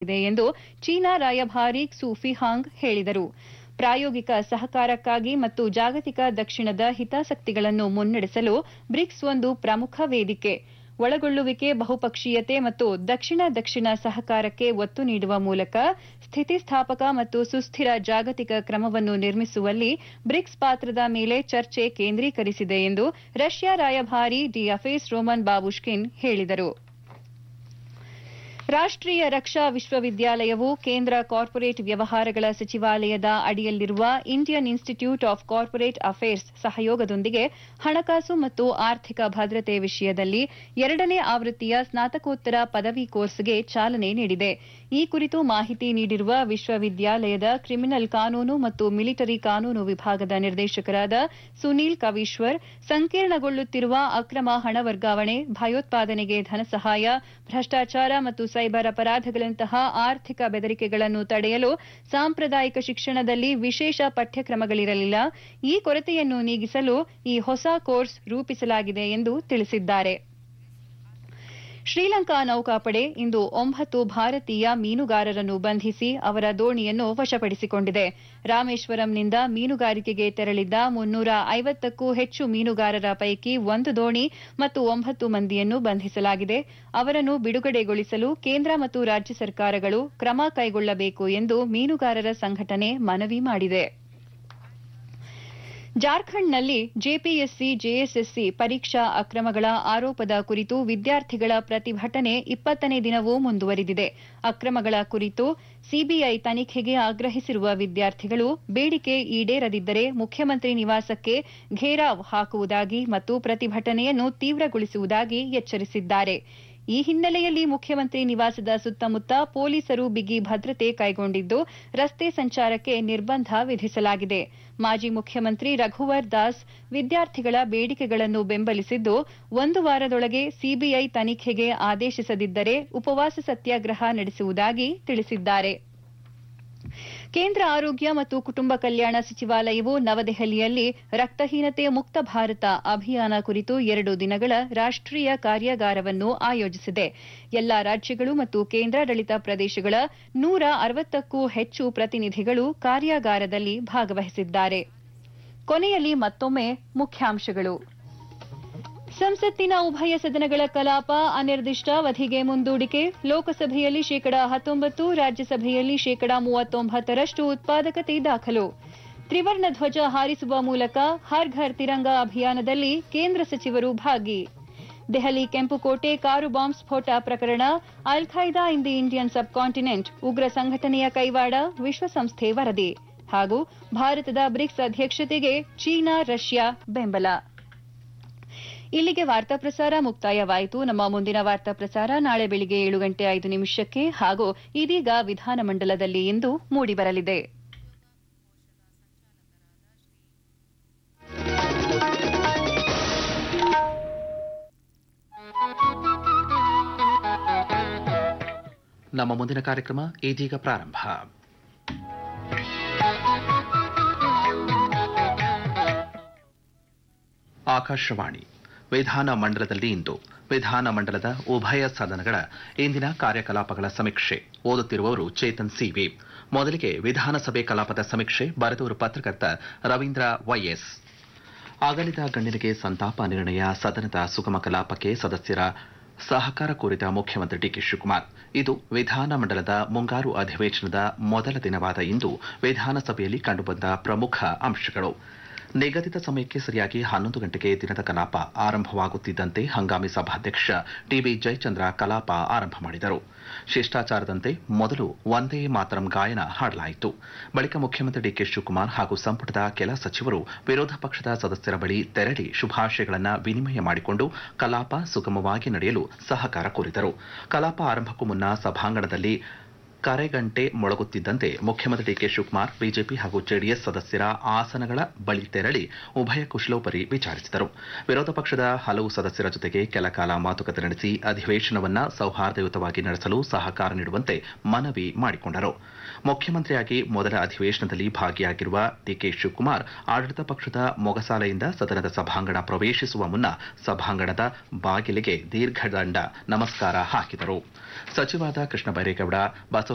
ಎಂದು ಚೀನಾ ರಾಯಭಾರಿ ಸೂಫಿಹಾಂಗ್ ಹೇಳಿದರು ಪ್ರಾಯೋಗಿಕ ಸಹಕಾರಕ್ಕಾಗಿ ಮತ್ತು ಜಾಗತಿಕ ದಕ್ಷಿಣದ ಹಿತಾಸಕ್ತಿಗಳನ್ನು ಮುನ್ನಡೆಸಲು ಬ್ರಿಕ್ಸ್ ಒಂದು ಪ್ರಮುಖ ವೇದಿಕೆ ಒಳಗೊಳ್ಳುವಿಕೆ ಬಹುಪಕ್ಷೀಯತೆ ಮತ್ತು ದಕ್ಷಿಣ ದಕ್ಷಿಣ ಸಹಕಾರಕ್ಕೆ ಒತ್ತು ನೀಡುವ ಮೂಲಕ ಸ್ಥಿತಿಸ್ಥಾಪಕ ಮತ್ತು ಸುಸ್ಥಿರ ಜಾಗತಿಕ ಕ್ರಮವನ್ನು ನಿರ್ಮಿಸುವಲ್ಲಿ ಬ್ರಿಕ್ಸ್ ಪಾತ್ರದ ಮೇಲೆ ಚರ್ಚೆ ಕೇಂದ್ರೀಕರಿಸಿದೆ ಎಂದು ರಷ್ಯಾ ರಾಯಭಾರಿ ಡಿಅಫೇಸ್ ರೋಮನ್ ಬಾಬುಷ್ಕಿನ್ ಹೇಳಿದರು ರಾಷ್ಟ್ರೀಯ ರಕ್ಷಾ ವಿಶ್ವವಿದ್ಯಾಲಯವು ಕೇಂದ್ರ ಕಾರ್ಪೊರೇಟ್ ವ್ಯವಹಾರಗಳ ಸಚಿವಾಲಯದ ಅಡಿಯಲ್ಲಿರುವ Indian institute of corporate affairs ಸಹಯೋಗದೊಂದಿಗೆ ಹಣಕಾಸು ಮತ್ತು ಆರ್ಥಿಕ ಭದ್ರತೆ ವಿಷಯದಲ್ಲಿ ಎರಡನೇ ಆವೃತ್ತಿಯ ಸ್ನಾತಕೋತ್ತರ ಪದವಿ ಕೋರ್ಸ್ಗೆ ಚಾಲನೆ ನೀಡಿದೆ ಈ ಕುರಿತು ಮಾಹಿತಿ ನೀಡಿರುವ ವಿಶ್ವವಿದ್ಯಾಲಯದ ಕ್ರಿಮಿನಲ್ ಕಾನೂನು ಮತ್ತು ಮಿಲಿಟರಿ ಕಾನೂನು ವಿಭಾಗದ ನಿರ್ದೇಶಕರಾದ ಸುನೀಲ್ ಕವೀಶ್ವರ್ ಸಂಕೀರ್ಣಗೊಳ್ಳುತ್ತಿರುವ ಅಕ್ರಮ ಹಣ ವರ್ಗಾವಣೆ ಭಯೋತ್ಪಾದನೆಗೆ ಧನಸಹಾಯ ಭ್ರಷ್ಟಾಚಾರ ಮತ್ತು ಸೈಬರ್ ಅಪರಾಧಗಳಂತಹ ಆರ್ಥಿಕ ಬೆದರಿಕೆಗಳನ್ನು ತಡೆಯಲು ಸಾಂಪ್ರದಾಯಿಕ ಶಿಕ್ಷಣದಲ್ಲಿ ವಿಶೇಷ ಪಠ್ಯಕ್ರಮಗಳಿರಲಿಲ್ಲ ಈ ಕೊರತೆಯನ್ನು ನೀಗಿಸಲು ಈ ಹೊಸ ಕೋರ್ಸ್ ರೂಪಿಸಲಾಗಿದೆ ಎಂದು ತಿಳಿಸಿದ್ದಾರೆ ಶ್ರೀಲಂಕಾ ನೌಕಾಪಡೆ ಇಂದು ಒಂಬತ್ತು ಭಾರತೀಯ ಮೀನುಗಾರರನ್ನು ಬಂಧಿಸಿ ಅವರ ದೋಣಿಯನ್ನು ವಶಪಡಿಸಿಕೊಂಡಿದೆ ರಾಮೇಶ್ವರಂನಿಂದ ಮೀನುಗಾರಿಕೆಗೆ ತೆರಳಿದ್ದ ಮುನ್ನೂರ ಐವತ್ತಕ್ಕೂ ಹೆಚ್ಚು ಮೀನುಗಾರರ ಪೈಕಿ ಒಂದು ದೋಣಿ ಮತ್ತು ಒಂಬತ್ತು ಮಂದಿಯನ್ನು ಬಂಧಿಸಲಾಗಿದೆ ಅವರನ್ನು ಬಿಡುಗಡೆಗೊಳಿಸಲು ಕೇಂದ್ರ ಮತ್ತು ರಾಜ್ಯ ಸರ್ಕಾರಗಳು ಕ್ರಮ ಕೈಗೊಳ್ಳಬೇಕು ಎಂದು ಮೀನುಗಾರರ ಸಂಘಟನೆ ಮನವಿ ಮಾಡಿದೆ ಜಾರ್ಖಂಡ್ನಲ್ಲಿ ಜೆಪಿಎಸ್ಸಿ ಜೆಎಸ್ಎಸ್ಸಿ ಪರೀಕ್ಷಾ ಅಕ್ರಮಗಳ ಆರೋಪದ ಕುರಿತು ವಿದ್ಯಾರ್ಥಿಗಳ ಪ್ರತಿಭಟನೆ ಇಪ್ಪತ್ತನೇ ದಿನವೂ ಮುಂದುವರಿದಿದೆ ಅಕ್ರಮಗಳ ಕುರಿತು ಸಿಬಿಐ ತನಿಖೆಗೆ ಆಗ್ರಹಿಸಿರುವ ವಿದ್ಯಾರ್ಥಿಗಳು ಬೇಡಿಕೆ ಈಡೇರದಿದ್ದರೆ ಮುಖ್ಯಮಂತ್ರಿ ನಿವಾಸಕ್ಕೆ ಘೇರಾವ್ ಹಾಕುವುದಾಗಿ ಮತ್ತು ಪ್ರತಿಭಟನೆಯನ್ನು ತೀವ್ರಗೊಳಿಸುವುದಾಗಿ ಎಚ್ಚರಿಸಿದ್ದಾರೆ ಈ ಹಿನ್ನೆಲೆಯಲ್ಲಿ ಮುಖ್ಯಮಂತ್ರಿ ನಿವಾಸದ ಸುತ್ತಮುತ್ತ ಪೊಲೀಸರು ಬಿಗಿ ಭದ್ರತೆ ಕೈಗೊಂಡಿದ್ದು ರಸ್ತೆ ಸಂಚಾರಕ್ಕೆ ನಿರ್ಬಂಧ ವಿಧಿಸಲಾಗಿದೆ ಮಾಜಿ ಮುಖ್ಯಮಂತ್ರಿ ರಘುವರ್ ದಾಸ್ ವಿದ್ಯಾರ್ಥಿಗಳ ಬೇಡಿಕೆಗಳನ್ನು ಬೆಂಬಲಿಸಿದ್ದು ಒಂದು ವಾರದೊಳಗೆ ಸಿಬಿಐ ತನಿಖೆಗೆ ಆದೇಶಿಸದಿದ್ದರೆ ಉಪವಾಸ ಸತ್ಯಾಗ್ರಹ ನಡೆಸುವುದಾಗಿ ತಿಳಿಸಿದ್ದಾರೆ ಕೇಂದ್ರ ಆರೋಗ್ಯ ಮತ್ತು ಕುಟುಂಬ ಕಲ್ಯಾಣ ಸಚಿವಾಲಯವು ನವದೆಹಲಿಯಲ್ಲಿ ರಕ್ತಹೀನತೆ ಮುಕ್ತ ಭಾರತ ಅಭಿಯಾನ ಕುರಿತು ಎರಡು ದಿನಗಳ ರಾಷ್ಟ್ರೀಯ ಕಾರ್ಯಾಗಾರವನ್ನು ಆಯೋಜಿಸಿದೆ ಎಲ್ಲಾ ರಾಜ್ಯಗಳು ಮತ್ತು ಕೇಂದ್ರಾಡಳಿತ ಪ್ರದೇಶಗಳ ನೂರ ಅರವತ್ತಕ್ಕೂ ಹೆಚ್ಚು ಪ್ರತಿನಿಧಿಗಳು ಕಾರ್ಯಾಗಾರದಲ್ಲಿ ಭಾಗವಹಿಸಿದ್ದಾರೆ ಕೊನೆಯಲ್ಲಿ ಮತ್ತೊಮ್ಮೆ ಮುಖ್ಯಾಂಶಗಳು ಸಂಸತ್ತಿನ ಉಭಯ ಸದನಗಳ ಕಲಾಪ ಅನಿರ್ದಿಷ್ಟಾವಧಿಗೆ ಮುಂದೂಡಿಕೆ ಲೋಕಸಭೆಯಲ್ಲಿ ಶೇಕಡಾ ಹತ್ತೊಂಬತ್ತು ರಾಜ್ಯಸಭೆಯಲ್ಲಿ ಶೇಕಡಾ ಮೂವತ್ತೊಂಬತ್ತರಷ್ಟು ಉತ್ಪಾದಕತೆ ದಾಖಲು ತ್ರಿವರ್ಣ ಧ್ವಜ ಹಾರಿಸುವ ಮೂಲಕ ಹರ್ ಘರ್ ತಿರಂಗ ಅಭಿಯಾನದಲ್ಲಿ ಕೇಂದ್ರ ಸಚಿವರು ಭಾಗಿ ದೆಹಲಿ ಕೆಂಪುಕೋಟೆ ಕಾರು ಬಾಂಬ್ ಸ್ಫೋಟ ಪ್ರಕರಣ Al Qaeda in the Indian subcontinent ಉಗ್ರ ಸಂಘಟನೆಯ ಕೈವಾಡ ವಿಶ್ವಸಂಸ್ಥೆ ವರದಿ ಹಾಗೂ ಭಾರತದ ಬ್ರಿಕ್ಸ್ ಅಧ್ಯಕ್ಷತೆಗೆ ಚೀನಾ ರಷ್ಯಾ ಬೆಂಬಲ ಇಲ್ಲಿಗೆ ವಾರ್ತಾ ಪ್ರಸಾರ ಮುಕ್ತಾಯವಾಯಿತು ನಮ್ಮ ಮುಂದಿನ ವಾರ್ತಾ ಪ್ರಸಾರ ನಾಳೆ ಬೆಳಿಗ್ಗೆ ಏಳು ಗಂಟೆ ಐದು ನಿಮಿಷಕ್ಕೆ ಹಾಗೂ ಇದೀಗ ವಿಧಾನಮಂಡಲದಲ್ಲಿ ಇಂದು ಮೂಡಿಬರಲಿದೆ ನಮ್ಮ ಮುಂದಿನ ಕಾರ್ಯಕ್ರಮ ಇದೀಗ ಪ್ರಾರಂಭ ಆಕಾಶವಾಣಿ ವಿಧಾನ ಮಂಡಲದಲ್ಲಿ ಇಂದು ವಿಧಾನ ಮಂಡಲದ ಉಭಯ ಸದನಗಳ ಇಂದಿನ ಕಾರ್ಯಕಲಾಪಗಳ ಸಮೀಕ್ಷೆ ಓದುತ್ತಿರುವವರು ಚೇತನ್ ಸಿವಿ ಮೊದಲಿಗೆ ವಿಧಾನಸಭೆ ಕಲಾಪದ ಸಮೀಕ್ಷೆ ಬರೆದವರು ಪತ್ರಕರ್ತ ರವೀಂದ್ರ ವೈಎಸ್ ಅಗಲಿದ ಗಣ್ಯರಿಗೆ ಸಂತಾಪ ನಿರ್ಣಯ ಸದನದ ಸುಗಮ ಕಲಾಪಕ್ಕೆ ಸದಸ್ಯರ ಸಹಕಾರ ಕೋರಿದ ಮುಖ್ಯಮಂತ್ರಿ ಡಿಕೆ ಶಿವಕುಮಾರ್ ಇದು ವಿಧಾನಮಂಡಲದ ಮುಂಗಾರು ಅಧಿವೇಶನದ ಮೊದಲ ದಿನವಾದ ಇಂದು ವಿಧಾನಸಭೆಯಲ್ಲಿ ಕಂಡುಬಂದ ಪ್ರಮುಖ ಅಂಶಗಳು ನಿಗದಿತ ಸಮಯಕ್ಕೆ ಸರಿಯಾಗಿ ಹನ್ನೊಂದು ಗಂಟೆಗೆ ದಿನದ ಕಲಾಪ ಆರಂಭವಾಗುತ್ತಿದ್ದಂತೆ ಹಂಗಾಮಿ ಸಭಾಧ್ಯಕ್ಷ ಟಿಬಿ ಜಯಚಂದ್ರ ಕಲಾಪ ಆರಂಭ ಮಾಡಿದರು ಶಿಷ್ಟಾಚಾರದಂತೆ ಮೊದಲು ಒಂದೇ ಮಾತರಂ ಗಾಯನ ಹಾಡಲಾಯಿತು ಬಳಿಕ ಮುಖ್ಯಮಂತ್ರಿ ಡಿಕೆ ಶಿವಕುಮಾರ್ ಹಾಗೂ ಸಂಪುಟದ ಕೆಲ ಸಚಿವರು ವಿರೋಧ ಪಕ್ಷದ ಸದಸ್ಯರ ಬಳಿ ತೆರಳಿ ಶುಭಾಶಯಗಳನ್ನು ವಿನಿಮಯ ಮಾಡಿಕೊಂಡು ಕಲಾಪ ಸುಗಮವಾಗಿ ನಡೆಯಲು ಸಹಕಾರ ಕೋರಿದರು ಕಲಾಪ ಆರಂಭಕ್ಕೂ ಮುನ್ನ ಸಭಾಂಗಣದಲ್ಲಿ ಕರೆಗಂಟೆ ಮೊಳಗುತ್ತಿದ್ದಂತೆ ಮುಖ್ಯಮಂತ್ರಿ ಡಿಕೆ ಶಿವಕುಮಾರ್ ಬಿಜೆಪಿ ಹಾಗೂ ಜೆಡಿಎಸ್ ಸದಸ್ಯರ ಆಸನಗಳ ಬಳಿ ತೆರಳಿ ಉಭಯ ಕುಶಲೋಪರಿ ವಿಚಾರಿಸಿದರು ವಿರೋಧ ಪಕ್ಷದ ಹಲವು ಸದಸ್ಯರ ಜೊತೆಗೆ ಕೆಲಕಾಲ ಮಾತುಕತೆ ನಡೆಸಿ ಅಧಿವೇಶನವನ್ನ ಸೌಹಾರ್ದಯುತವಾಗಿ ನಡೆಸಲು ಸಹಕಾರ ನೀಡುವಂತೆ ಮನವಿ ಮಾಡಿಕೊಂಡರು ಮುಖ್ಯಮಂತ್ರಿಯಾಗಿ ಮೊದಲ ಅಧಿವೇಶನದಲ್ಲಿ ಭಾಗಿಯಾಗಿರುವ ಡಿಕೆ ಶಿವಕುಮಾರ್ ಆಡಳಿತ ಪಕ್ಷದ ಮೊಗಸಾಲೆಯಿಂದ ಸದನದ ಸಭಾಂಗಣ ಪ್ರವೇಶಿಸುವ ಮುನ್ನ ಸಭಾಂಗಣದ ಬಾಗಿಲಿಗೆ ದೀರ್ಘದಂಡ ನಮಸ್ಕಾರ ಹಾಕಿದರು ಸಚಿವಾದ ಕೃಷ್ಣ ಬೈರೇಗೌಡ ಬಸವ